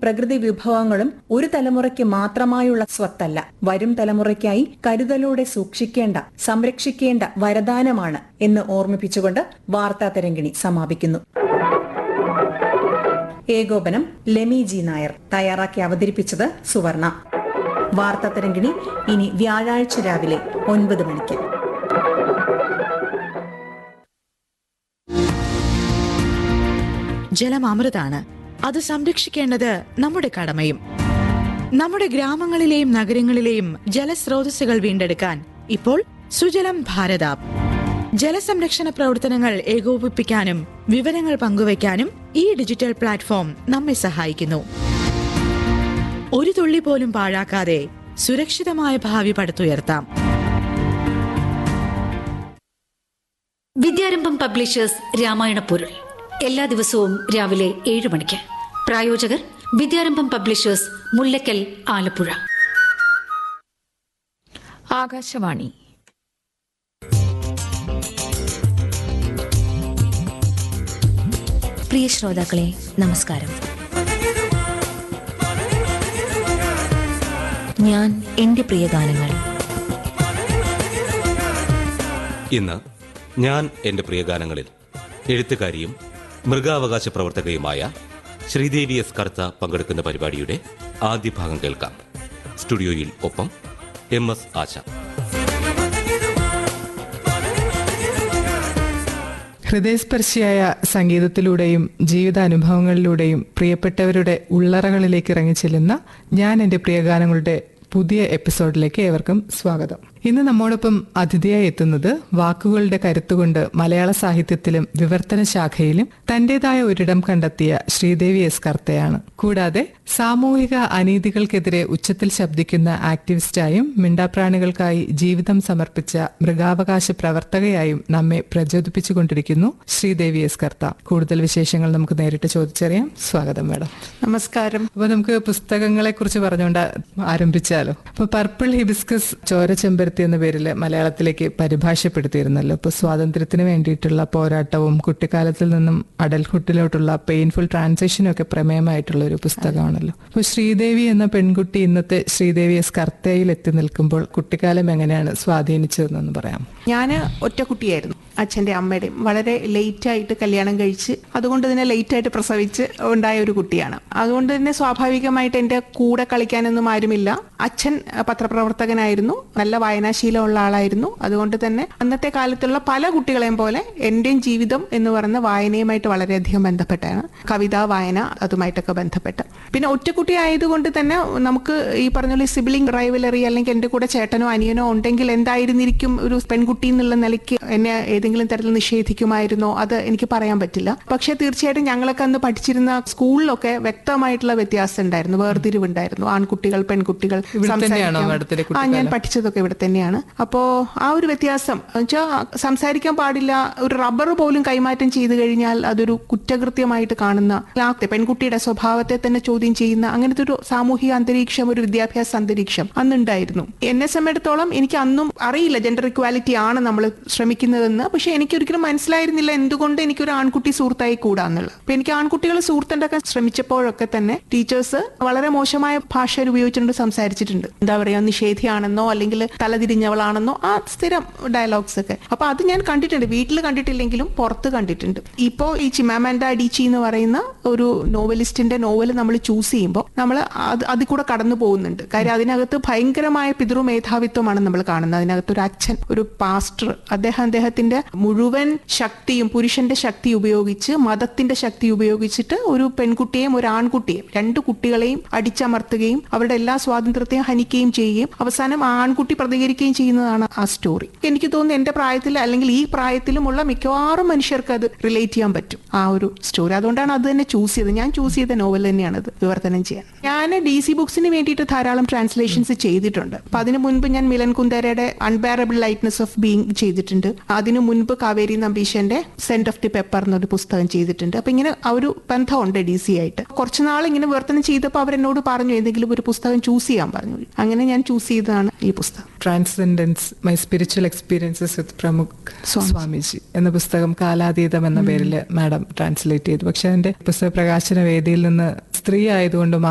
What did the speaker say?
പ്രകൃതി വിഭവങ്ങളും ഒരു തലമുറയ്ക്ക് മാത്രമായുള്ള സ്വത്തല്ല വരും തലമുറയ്ക്കായി കരുതലോടെ സൂക്ഷിക്കേണ്ട സംരക്ഷിക്കേണ്ട വരദാനമാണ് എന്ന് ഓർമ്മിപ്പിച്ചുകൊണ്ട് വാർത്താ തരംഗിണി സമാപിക്കുന്നു ഏകോപനം ലെമി ജി നായർ തയ്യാറാക്കി അവതരിപ്പിച്ചത് സുവർണ വാർത്താ തരംഗിണി ഇനി വ്യാഴാഴ്ച രാവിലെ ഒൻപത് മണിക്ക് ജലം അമൃതാണ് അത് സംരക്ഷിക്കേണ്ടത് നമ്മുടെ കടമയും നമ്മുടെ ഗ്രാമങ്ങളിലെയും നഗരങ്ങളിലെയും ജലസ്രോതസ്സുകൾ വീണ്ടെടുക്കാൻ ഇപ്പോൾ സുജലം ഭാരത ജലസംരക്ഷണ പ്രവർത്തനങ്ങൾ ഏകോപിപ്പിക്കാനും വിവരങ്ങൾ പങ്കുവയ്ക്കാനും ഈ ഡിജിറ്റൽ പ്ലാറ്റ്ഫോം നമ്മെ സഹായിക്കുന്നു ഒരു തുള്ളി പോലും പാഴാക്കാതെ സുരക്ഷിതമായ ഭാവി പടുത്തുയർത്താം വിദ്യാരംഭം പബ്ലിഷേഴ്സ് രാമായണ പൊരുൾ എല്ലാ ദിവസവും രാവിലെ ഏഴ് മണിക്ക് പ്രായോജകർ വിദ്യാരംഭം പബ്ലിഷേഴ്സ് മുല്ലക്കൽ ആലപ്പുഴ ആകാശവാണി പ്രിയ ശ്രോതാക്കളെ നമസ്കാരം ഞാൻ എന്റെ പ്രിയ ഗാനങ്ങൾ ഇന്ന് ഞാൻ എൻ്റെ പ്രിയഗാനങ്ങളിൽ എഴുത്തുകാരിയും മൃഗാവകാശ പ്രവർത്തകയുമായ ശ്രീദേവി എസ് കർത്ത പങ്കെടുക്കുന്ന പരിപാടിയുടെ ആദ്യ ഭാഗം കേൾക്കാം സ്റ്റുഡിയോയിൽ ഒപ്പം എം എസ് ആശ ഹൃദയസ്പർശിയായ സംഗീതത്തിലൂടെയും ജീവിതാനുഭവങ്ങളിലൂടെയും പ്രിയപ്പെട്ടവരുടെ ഉള്ളറകളിലേക്ക് ഇറങ്ങിച്ചെല്ലുന്ന ഞാൻ എൻ്റെ പ്രിയഗാനങ്ങളുടെ പുതിയ എപ്പിസോഡിലേക്ക് ഏവർക്കും സ്വാഗതം ഇന്ന് നമ്മോടൊപ്പം അതിഥിയായി എത്തുന്നത് വാക്കുകളുടെ കരുത്തുകൊണ്ട് മലയാള സാഹിത്യത്തിലും വിവർത്തന ശാഖയിലും തന്റേതായ ഒരിടം കണ്ടെത്തിയ ശ്രീദേവി എസ് കർത്തയാണ് കൂടാതെ സാമൂഹിക അനീതികൾക്കെതിരെ ഉച്ചത്തിൽ ശബ്ദിക്കുന്ന ആക്ടിവിസ്റ്റായും മിണ്ടാപ്രാണികൾക്കായി ജീവിതം സമർപ്പിച്ച മൃഗാവകാശ പ്രവർത്തകയായും നമ്മെ പ്രചോദിപ്പിച്ചുകൊണ്ടിരിക്കുന്നു ശ്രീദേവി എസ് കർത്ത കൂടുതൽ വിശേഷങ്ങൾ നമുക്ക് നേരിട്ട് ചോദിച്ചറിയാം സ്വാഗതം മേഡം നമസ്കാരം അപ്പൊ നമുക്ക് പുസ്തകങ്ങളെ കുറിച്ച് പറഞ്ഞുകൊണ്ട് ആരംഭിച്ചാലോ അപ്പൊ പർപ്പിൾ ഹിബിസ്കസ് ചോരചെമ്പരത്തി എന്ന പേരിൽ മലയാളത്തിലേക്ക് പരിഭാഷപ്പെടുത്തിയിരുന്നല്ലോ ഇപ്പൊ സ്വാതന്ത്ര്യത്തിന് വേണ്ടിയിട്ടുള്ള പോരാട്ടവും കുട്ടിക്കാലത്തിൽ നിന്നും അഡൽഹുഡിലോട്ടുള്ള പെയിൻഫുൾ ട്രാൻസിഷനും ഒക്കെ പ്രമേയമായിട്ടുള്ള ഒരു പുസ്തകമാണല്ലോ അപ്പൊ ശ്രീദേവി എന്ന പെൺകുട്ടി ഇന്നത്തെ ശ്രീദേവി എസ് കർത്തയിൽ എത്തി നിൽക്കുമ്പോൾ കുട്ടിക്കാലം എങ്ങനെയാണ് സ്വാധീനിച്ചതെന്നൊന്ന് പറയാം ഞാൻ ഒറ്റ കുട്ടിയായിരുന്നു അച്ഛൻ്റെ അമ്മയുടെയും വളരെ ലേറ്റ് ആയിട്ട് കല്യാണം കഴിച്ച് അതുകൊണ്ട് തന്നെ ലേറ്റ് ആയിട്ട് പ്രസവിച്ച് ഉണ്ടായ ഒരു കുട്ടിയാണ് അതുകൊണ്ട് തന്നെ സ്വാഭാവികമായിട്ട് എൻ്റെ കൂടെ കളിക്കാനൊന്നും ആരുമില്ല അച്ഛൻ അഹ്, പത്രപ്രവർത്തകനായിരുന്നു നല്ല വായനാശീലമുള്ള ആളായിരുന്നു അതുകൊണ്ട് തന്നെ അന്നത്തെ കാലത്തുള്ള പല കുട്ടികളെയും പോലെ എൻ്റെയും ജീവിതം എന്ന് പറയുന്ന വായനയുമായിട്ട് വളരെയധികം ബന്ധപ്പെട്ടാണ് കവിതാ വായന അതുമായിട്ടൊക്കെ ബന്ധപ്പെട്ട് പിന്നെ ഒറ്റക്കുട്ടി ആയതുകൊണ്ട് തന്നെ നമുക്ക് ഈ പറഞ്ഞ പോലെ സിബിലിംഗ് റൈവലറി അല്ലെങ്കിൽ എൻ്റെ കൂടെ ചേട്ടനോ അനിയനോ ഉണ്ടെങ്കിൽ എന്തായിരുന്നിരിക്കും ഒരു പെൺകുട്ടി എന്നുള്ള നിലയ്ക്ക് എന്നെ ഏതെങ്കിലും തരത്തിൽ നിഷേധിക്കുമായിരുന്നോ അത് എനിക്ക് പറയാൻ പറ്റില്ല പക്ഷേ തീർച്ചയായിട്ടും ഞങ്ങളൊക്കെ അന്ന് പഠിച്ചിരുന്ന സ്കൂളിലൊക്കെ വ്യക്തമായിട്ടുള്ള വ്യത്യാസം ഉണ്ടായിരുന്നു വേർതിരിവുണ്ടായിരുന്നു ആൺകുട്ടികൾ പെൺകുട്ടികൾ ഇവിടെ തന്നെയാണോ സംസാരിക്കാൻ- മാഡത്തിന്റെ ആ ഞാൻ കുട്ടിക്കാലം? പഠിച്ചതൊക്കെ ഇവിടെ തന്നെയാണ് അപ്പോ ആ ഒരു വ്യത്യാസം വെച്ചാൽ സംസാരിക്കാൻ പാടില്ല ഒരു റബ്ബർ പോലും കൈമാറ്റം ചെയ്തു കഴിഞ്ഞാൽ അതൊരു കുറ്റകൃത്യമായിട്ട് കാണുന്ന ആ പെൺകുട്ടിയുടെ സ്വഭാവത്തെ തന്നെ ചോദ്യം ചെയ്യുന്ന അങ്ങനത്തെ ഒരു സാമൂഹിക അന്തരീക്ഷം ഒരു വിദ്യാഭ്യാസ അന്തരീക്ഷം അന്നുണ്ടായിരുന്നു എന്നെ സംബന്ധിച്ചിടത്തോളം എനിക്ക് അന്നും അറിയില്ല ജെൻഡർ ഇക്വാലിറ്റി ആണ് നമ്മൾ ശ്രമിക്കുന്നതെന്ന് പക്ഷെ എനിക്ക് ഒരിക്കലും മനസ്സിലായിരുന്നില്ല എന്തുകൊണ്ട് എനിക്കൊരു ആൺകുട്ടി സുഹൃത്തായി കൂടാന്നുള്ളത് അപ്പൊ എനിക്ക് ആൺകുട്ടികൾ സുഹൃത്തുണ്ടാക്കാൻ ശ്രമിച്ചപ്പോഴൊക്കെ തന്നെ ടീച്ചേഴ്സ് വളരെ മോശമായ ഭാഷ ഉപയോഗിച്ചുകൊണ്ട് സംസാരിച്ചിട്ടുണ്ട് എന്താ പറയാ നിഷേധിയാണെന്നോ അല്ലെങ്കിൽ തലതിരിഞ്ഞവളാണെന്നോ ആ സ്ഥിരം ഡയലോഗ്സ് ഒക്കെ അപ്പൊ അത് ഞാൻ കണ്ടിട്ടുണ്ട് വീട്ടിൽ കണ്ടിട്ടില്ലെങ്കിലും പുറത്ത് കണ്ടിട്ടുണ്ട് ഇപ്പോ ഈ ചിമാമാൻഡ അഡീച്ചി എന്ന് പറയുന്ന ഒരു നോവലിസ്റ്റിന്റെ നോവൽ നമ്മൾ ചൂസ് ചെയ്യുമ്പോൾ നമ്മൾ അത് അതിൽ കൂടെ കടന്നു പോകുന്നുണ്ട് കാര്യം അതിനകത്ത് ഭയങ്കരമായ പിതൃമേധാവിത്വമാണ് നമ്മൾ കാണുന്നത് അതിനകത്ത് ഒരു അച്ഛൻ ഒരു പാസ്റ്റർ അദ്ദേഹം അദ്ദേഹത്തിന്റെ മുഴുവൻ ശക്തിയും പുരുഷന്റെ ശക്തി ഉപയോഗിച്ച് മതത്തിന്റെ ശക്തി ഉപയോഗിച്ചിട്ട് ഒരു പെൺകുട്ടിയെയും ഒരു ആൺകുട്ടിയെയും രണ്ട് കുട്ടികളെയും അടിച്ചമർത്തുകയും അവരുടെ എല്ലാ സ്വാതന്ത്ര്യത്തെയും ഹനിക്കുകയും ചെയ്യുകയും അവസാനം ആ ആൺകുട്ടി പ്രതികരിക്കുകയും ചെയ്യുന്നതാണ് ആ സ്റ്റോറി എനിക്ക് തോന്നുന്നു എന്റെ പ്രായത്തിൽ അല്ലെങ്കിൽ ഈ പ്രായത്തിലുമുള്ള മിക്കവാറും മനുഷ്യർക്ക് അത് റിലേറ്റ് ചെയ്യാൻ പറ്റും ആ ഒരു സ്റ്റോറി അതുകൊണ്ടാണ് അത് തന്നെ ചൂസ് ചെയ്തത് ഞാൻ ചൂസ് ചെയ്ത നോവൽ തന്നെയാണ് അത് വിവർത്തനം ചെയ്യാൻ ഞാൻ ഡി സി ബുക്സിന് വേണ്ടിയിട്ട് ധാരാളം ട്രാൻസ്ലേഷൻസ് ചെയ്തിട്ടുണ്ട് അപ്പൊ അതിനു മുൻപ് ഞാൻ മിലൻ കുന്ദേരയുടെ അൺബെയറബിൾ ലൈറ്റ്നസ് ഓഫ് ബീങ് ചെയ്തിട്ടുണ്ട് അതിനു മുൻപ് കാവേരി നമ്പീശന്റെ സെന്റ് ഓഫ് ദി പെപ്പർ എന്നൊരു പുസ്തകം ചെയ്തിട്ടുണ്ട് അപ്പൊ ഇങ്ങനെ ആ ഒരു ബന്ധമുണ്ട് ഡി സി ആയിട്ട് കുറച്ച് നാൾ ഇങ്ങനെ വിവർത്തനം ചെയ്തപ്പോൾ അവരെന്നോട് പറഞ്ഞു ഏതെങ്കിലും ഒരു പുസ്തകം ചൂസ് ചെയ്യാൻ പറഞ്ഞു അങ്ങനെ ഞാൻ ചൂസ് ചെയ്തതാണ് ഈ പുസ്തകം transcendence my spiritual experiences with Pramukh Swamiji. Swamiji എന്ന പുസ്തകം കാലാതീതം എന്ന പേരിൽ മാഡം ട്രാൻസ്ലേറ്റ് ചെയ്തു പക്ഷെ അതിന്റെ പുസ്തക പ്രകാശന വേദിയിൽ നിന്ന് സ്ത്രീ ആയതുകൊണ്ട്